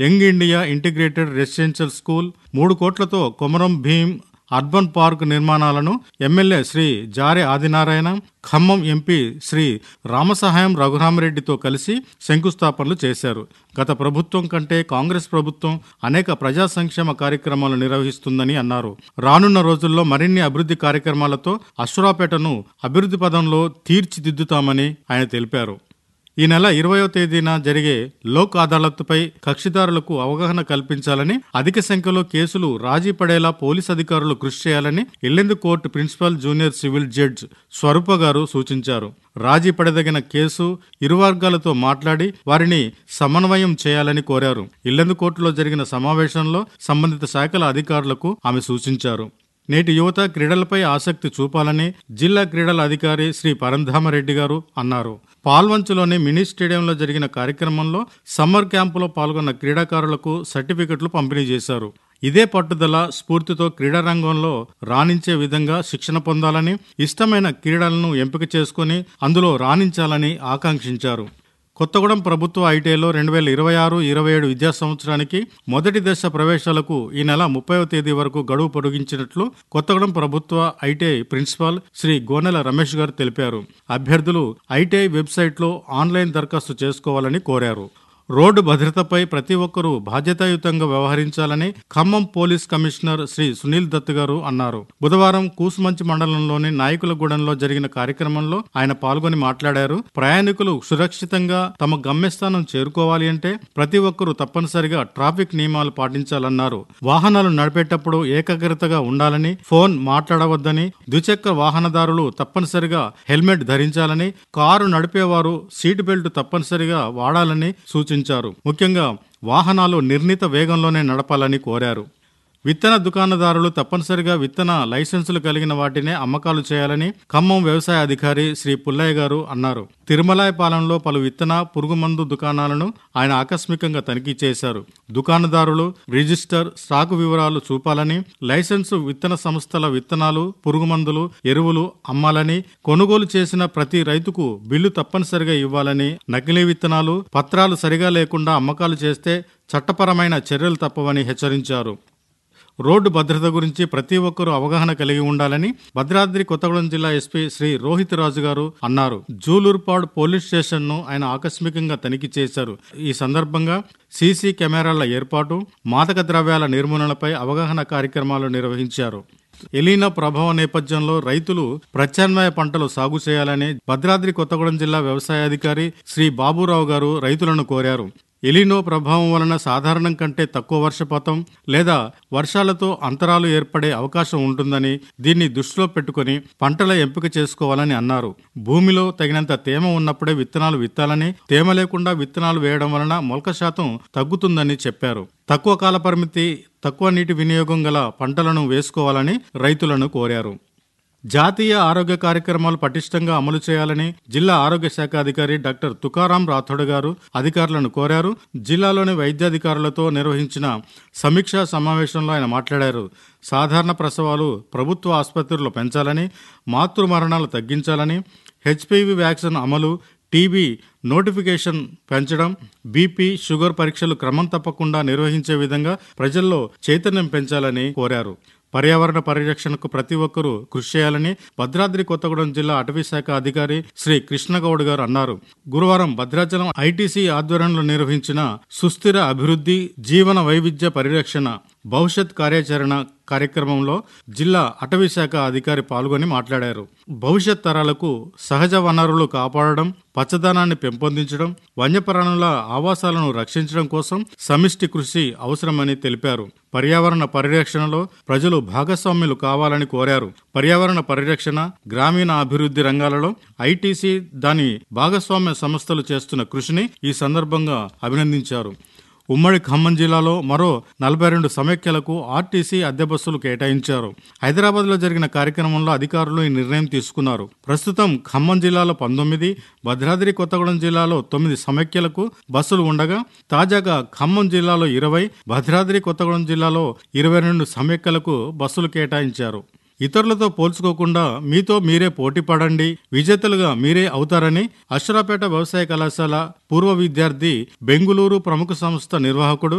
young India integrated residential school మూడు కోట్లతో Komaram Bheem urban park నిర్మాణాలను ఎమ్మెల్యే శ్రీ జారె ఆదినారాయణ ఖమ్మం ఎంపీ శ్రీ రామసహాయం రఘురామరెడ్డితో కలిసి శంకుస్థాపనలు చేశారు గత ప్రభుత్వం కంటే కాంగ్రెస్ ప్రభుత్వం అనేక ప్రజా సంక్షేమ కార్యక్రమాలు నిర్వహిస్తుందని అన్నారు రానున్న రోజుల్లో మరిన్ని అభివృద్ధి కార్యక్రమాలతో అశ్వరాపేటను అభివృద్ధి పదంలో తీర్చిదిద్దుతామని ఆయన తెలిపారు ఈ నెల ఇరవయో తేదీన జరిగే లోక్ అదాలత్పై కక్షిదారులకు అవగాహన కల్పించాలని అధిక సంఖ్యలో కేసులు రాజీ పడేలా పోలీస్ అధికారులు కృషి చేయాలని Yellandu court principal junior civil judge Swaroopa garu సూచించారు రాజీ పడదగిన కేసు ఇరు వర్గాలతో మాట్లాడి వారిని సమన్వయం చేయాలని కోరారు ఇల్లెందు కోర్టులో జరిగిన సమావేశంలో సంబంధిత శాఖల అధికారులకు ఆమె సూచించారు నేటి యువత క్రీడలపై ఆసక్తి చూపాలని జిల్లా క్రీడల అధికారి శ్రీ పరంధామరెడ్డి గారు అన్నారు పాల్వంచులోని మినీ స్టేడియంలో జరిగిన కార్యక్రమంలో సమ్మర్ క్యాంపులో పాల్గొన్న క్రీడాకారులకు సర్టిఫికెట్లు పంపిణీ చేశారు ఇదే పట్టుదల స్ఫూర్తితో క్రీడా రంగంలో రాణించే విధంగా శిక్షణ పొందాలని ఇష్టమైన క్రీడలను ఎంపిక చేసుకుని అందులో రాణించాలని ఆకాంక్షించారు కొత్తగూడెం ప్రభుత్వ ఐటీఐలో రెండు వేల ఇరవై ఆరు ఇరవై ఏడు విద్యా సంవత్సరానికి మొదటి దశ ప్రవేశాలకు ఈ నెల ముప్పైవ తేదీ వరకు గడువు పొడిగించినట్లు కొత్తగూడెం ప్రభుత్వ ఐటీఐ ప్రిన్సిపాల్ శ్రీ గోనెల రమేష్ గారు తెలిపారు అభ్యర్థులు ఐటీఐ వెబ్సైట్లో ఆన్లైన్ దరఖాస్తు చేసుకోవాలని కోరారు రోడ్డు భద్రతపై ప్రతి ఒక్కరూ బాధ్యతాయుతంగా వ్యవహరించాలని ఖమ్మం పోలీస్ కమిషనర్ శ్రీ సునీల్ దత్ గారు అన్నారు బుధవారం కూసుమంచి మండలంలోని నాయకులగూడెంలో జరిగిన కార్యక్రమంలో ఆయన పాల్గొని మాట్లాడారు ప్రయాణికులు సురక్షితంగా తమ గమ్యస్థానం చేరుకోవాలి అంటే ప్రతి ఒక్కరూ తప్పనిసరిగా ట్రాఫిక్ నియమాలు పాటించాలన్నారు వాహనాలు నడిపేటప్పుడు ఏకాగ్రతగా ఉండాలని ఫోన్ మాట్లాడవద్దని ద్విచక్ర వాహనదారులు తప్పనిసరిగా హెల్మెట్ ధరించాలని కారు నడిపేవారు సీట్ బెల్ట్ తప్పనిసరిగా వాడాలని సూచించారు ముఖ్యంగా వాహనాలు నిర్ణీత వేగంలోనే నడపాలని కోరారు విత్తన దుకాణదారులు తప్పనిసరిగా విత్తన లైసెన్సులు కలిగిన వాటినే అమ్మకాలు చేయాలని ఖమ్మం వ్యవసాయ అధికారి శ్రీ పుల్లయ్య గారు అన్నారు తిరుమలాయపాలెంలో పలు విత్తన పురుగుమందు దుకాణాలను ఆయన ఆకస్మికంగా తనిఖీ చేశారు దుకాణదారులు రిజిస్టర్ స్టాకు వివరాలు చూపాలని లైసెన్సు విత్తన సంస్థల విత్తనాలు పురుగుమందులు ఎరువులు అమ్మాలని కొనుగోలు చేసిన ప్రతి రైతుకు బిల్లు తప్పనిసరిగా ఇవ్వాలని నకిలీ విత్తనాలు పత్రాలు సరిగా లేకుండా అమ్మకాలు చేస్తే చట్టపరమైన చర్యలు తప్పవని హెచ్చరించారు రోడ్డు భద్రత గురించి ప్రతి ఒక్కరూ అవగాహన కలిగి ఉండాలని భద్రాద్రి కొత్తగూడెం జిల్లా ఎస్పీ శ్రీ రోహిత్ రాజు గారు అన్నారు జూలూర్పాడ్ పోలీస్ స్టేషన్ ను ఆయన ఆకస్మికంగా తనిఖీ చేశారు ఈ సందర్భంగా సీసీ కెమెరాల ఏర్పాటు మాదక ద్రవ్యాల నిర్మూలనపై అవగాహన కార్యక్రమాలు నిర్వహించారు ఎలీనా ప్రభావం నేపథ్యంలో రైతులు ప్రత్యామ్నాయ పంటలు సాగు చేయాలని భద్రాద్రి కొత్తగూడెం జిల్లా వ్యవసాయాధికారి శ్రీ బాబురావు గారు రైతులను కోరారు ఎలినో ప్రభావం వలన సాధారణం కంటే తక్కువ వర్షపాతం లేదా వర్షాలతో అంతరాలు ఏర్పడే అవకాశం ఉంటుందని దీన్ని దృష్టిలో పెట్టుకుని పంటల ఎంపిక చేసుకోవాలని అన్నారు భూమిలో తగినంత తేమ ఉన్నప్పుడే విత్తనాలు విత్తాలని తేమ లేకుండా విత్తనాలు వేయడం వలన మొలక శాతం తగ్గుతుందని చెప్పారు తక్కువ కాల పరిమితి తక్కువ నీటి వినియోగం గల పంటలను వేసుకోవాలని రైతులను కోరారు జాతీయ ఆరోగ్య కార్యక్రమాలు పటిష్టంగా అమలు చేయాలని జిల్లా ఆరోగ్య శాఖ అధికారి డాక్టర్ తుకారాం రాథోడ్ గారు అధికారులను కోరారు జిల్లాలోని వైద్యాధికారులతో నిర్వహించిన సమీక్షా సమావేశంలో ఆయన మాట్లాడారు సాధారణ ప్రసవాలు ప్రభుత్వ ఆసుపత్రుల్లో పెంచాలని మాతృ మరణాలు తగ్గించాలని హెచ్పివి వ్యాక్సిన్ అమలు టీబీ నోటిఫికేషన్ పెంచడం బీపీ షుగర్ పరీక్షలు క్రమం తప్పకుండా నిర్వహించే విధంగా ప్రజల్లో చైతన్యం పెంచాలని కోరారు పర్యావరణ పరిరక్షణకు ప్రతి ఒక్కరూ కృషి చేయాలని భద్రాద్రి కొత్తగూడెం జిల్లా అటవీ శాఖ అధికారి శ్రీ కృష్ణగౌడ్ గారు అన్నారు గురువారం భద్రాచలం ఐటీసీ ఆధ్వర్యంలో నిర్వహించిన సుస్థిర అభివృద్ధి జీవన వైవిధ్య పరిరక్షణ భవిష్యత్ కార్యాచరణ కార్యక్రమంలో జిల్లా అటవీ శాఖ అధికారి పాల్గొని మాట్లాడారు భవిష్యత్ తరాలకు సహజ వనరులు కాపాడడం పచ్చదనాన్ని పెంపొందించడం వన్యప్రాణుల ఆవాసాలను రక్షించడం కోసం సమిష్టి కృషి అవసరమని తెలిపారు పర్యావరణ పరిరక్షణలో ప్రజలు భాగస్వామ్యులు కావాలని కోరారు పర్యావరణ పరిరక్షణ గ్రామీణ అభివృద్ధి రంగాలలో ఐటీసీ దాని భాగస్వామ్య సంస్థలు చేస్తున్న కృషిని ఈ సందర్భంగా అభినందించారు ఉమ్మడి ఖమ్మం జిల్లాలో మరో నలభై రెండు సమైక్యలకు ఆర్టీసీ అద్దె బస్సులు కేటాయించారు హైదరాబాద్ లో జరిగిన కార్యక్రమంలో అధికారులు ఈ నిర్ణయం తీసుకున్నారు ప్రస్తుతం ఖమ్మం జిల్లాలో పంతొమ్మిది భద్రాద్రి కొత్తగూడెం జిల్లాలో తొమ్మిది సమైక్యలకు బస్సులు ఉండగా తాజాగా ఖమ్మం జిల్లాలో ఇరవై భద్రాద్రి కొత్తగూడెం జిల్లాలో ఇరవై రెండు సమైక్యలకు బస్సులు కేటాయించారు ఇతరులతో పోల్చుకోకుండా మీతో మీరే పోటీ పడండి విజేతలుగా మీరే అవుతారని అశ్వరాపేట వ్యవసాయ కళాశాల పూర్వ విద్యార్థి బెంగుళూరు ప్రముఖ సంస్థ నిర్వాహకుడు